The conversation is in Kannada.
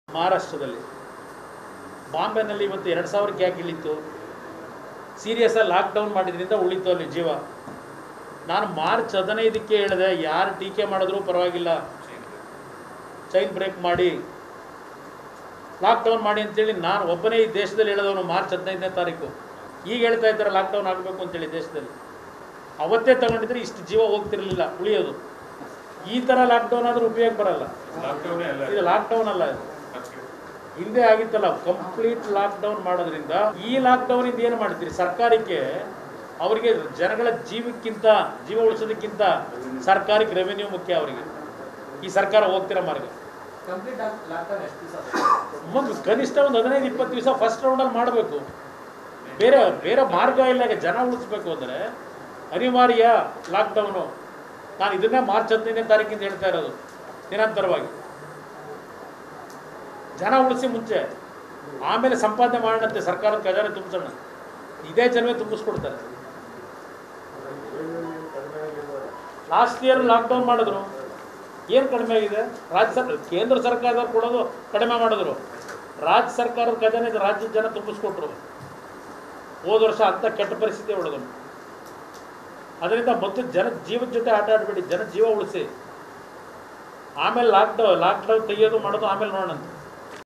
ಮಹಾರಾಷ್ಟ್ರದಲ್ಲಿ ಬಾಂಬೆನಲ್ಲಿ ಇವತ್ತು ಎರಡು ಸಾವಿರಕ್ಕೆ ಯಾಕೆ ಇಳಿತು ಸೀರಿಯಸ್ಸಾಗಿ ಲಾಕ್ಡೌನ್ ಮಾಡಿದ್ರಿಂದ ಉಳಿತು ಅಲ್ಲಿ ಜೀವ ನಾನು ಮಾರ್ಚ್ ಹದಿನೈದಕ್ಕೆ ಹೇಳಿದೆ ಯಾರು ಟೀಕೆ ಮಾಡಿದ್ರೂ ಪರವಾಗಿಲ್ಲ ಚೈನ್ ಬ್ರೇಕ್ ಮಾಡಿ ಲಾಕ್ಡೌನ್ ಮಾಡಿ ಅಂತೇಳಿ ನಾನು ಒಬ್ಬನೇ ಈ ದೇಶದಲ್ಲಿ ಹೇಳಿದವನು ಮಾರ್ಚ್ ಹದಿನೈದನೇ ತಾರೀಕು ಈಗ ಹೇಳ್ತಾ ಇದ್ದಾರೆ ಲಾಕ್ಡೌನ್ ಆಗಬೇಕು ಅಂತೇಳಿ ದೇಶದಲ್ಲಿ ಅವತ್ತೇ ತಗೊಂಡಿದ್ರೆ ಇಷ್ಟು ಜೀವ ಹೋಗ್ತಿರ್ಲಿಲ್ಲ ಉಳಿಯೋದು ಈ ಥರ ಲಾಕ್ಡೌನ್ ಆದರೂ ಉಪಯೋಗ ಬರಲ್ಲ ಲಾಕ್ಡೌನ್ ಅಲ್ಲ ಇದು ಲಾಕ್ಡೌನ್ ಅಲ್ಲ ಇದು ಹಿಂದೆ ಆಗಿತ್ತಲ್ಲ ಕಂಪ್ಲೀಟ್ ಲಾಕ್ಡೌನ್ ಮಾಡೋದ್ರಿಂದ ಈ ಲಾಕ್ಡೌನ್ ಇಂದ ಏನು ಮಾಡ್ತೀರಿ ಸರ್ಕಾರಕ್ಕೆ ಅವರಿಗೆ ಜನಗಳ ಜೀವಕ್ಕಿಂತ ಜೀವ ಉಳಿಸೋದಕ್ಕಿಂತ ಸರ್ಕಾರಕ್ಕೆ ರೆವೆನ್ಯೂ ಮುಖ್ಯ ಅವರಿಗೆ ಈ ಸರ್ಕಾರ ಹೋಗ್ತಿರೋ ಮಾರ್ಗ ಕಂಪ್ಲೀಟ್ ಲಾಕ್ಡೌನ್ ಎಷ್ಟು ದಿವಸ ಒಂದು ಕನಿಷ್ಠ ಒಂದು ಹದಿನೈದು ಇಪ್ಪತ್ತು ದಿವಸ ಫಸ್ಟ್ ರೌಂಡಲ್ಲಿ ಮಾಡಬೇಕು ಬೇರೆ ಬೇರೆ ಮಾರ್ಗ ಇಲ್ಲ ಈಗ ಜನ ಉಳಿಸ್ಬೇಕು ಅಂದರೆ ಅನಿವಾರ್ಯ ಲಾಕ್ಡೌನು ನಾನು ಇದನ್ನೇ ಮಾರ್ಚ್ ಹದಿನೈದನೇ ತಾರೀಕಿಂದ ಹೇಳ್ತಾ ಇರೋದು ನಿರಂತರವಾಗಿ ಜನ ಉಳಿಸಿ ಮುಂಚೆ ಆಮೇಲೆ ಸಂಪಾದನೆ ಮಾಡೋಣಂತೆ ಸರ್ಕಾರದ ಖಜಾನೆ ತುಂಬಿಸೋಣ ಇದೇ ಜನವೇ ತುಂಬಿಸ್ಕೊಡ್ತಾರೆ ಲಾಸ್ಟ್ ಇಯರ್ ಲಾಕ್ಡೌನ್ ಮಾಡಿದ್ರು ಏನು ಕಡಿಮೆ ಆಗಿದೆ ರಾಜ್ಯ ಸರ್ಕಾರ ಕೇಂದ್ರ ಸರ್ಕಾರದವ್ರು ಕೊಡೋದು ಕಡಿಮೆ ಮಾಡಿದ್ರು ರಾಜ್ಯ ಸರ್ಕಾರದ ಖಜಾನೆ ರಾಜ್ಯದ ಜನ ತುಂಬಿಸ್ಕೊಟ್ರು ಹೋದ ವರ್ಷ ಅಂಥ ಕೆಟ್ಟ ಪರಿಸ್ಥಿತಿ ಹೊಡೆದು ಅದರಿಂದ ಮೊದಲು ಜನ ಜೀವದ ಜೊತೆ ಆಟ ಆಡಬೇಡಿ ಜನ ಜೀವ ಉಳಿಸಿ ಆಮೇಲೆ ಲಾಕ್ಡೌನ್ ಲಾಕ್ಡೌನ್ ತೆಗಿಯೋದು ಮಾಡೋದು ಆಮೇಲೆ ನೋಡೋಣ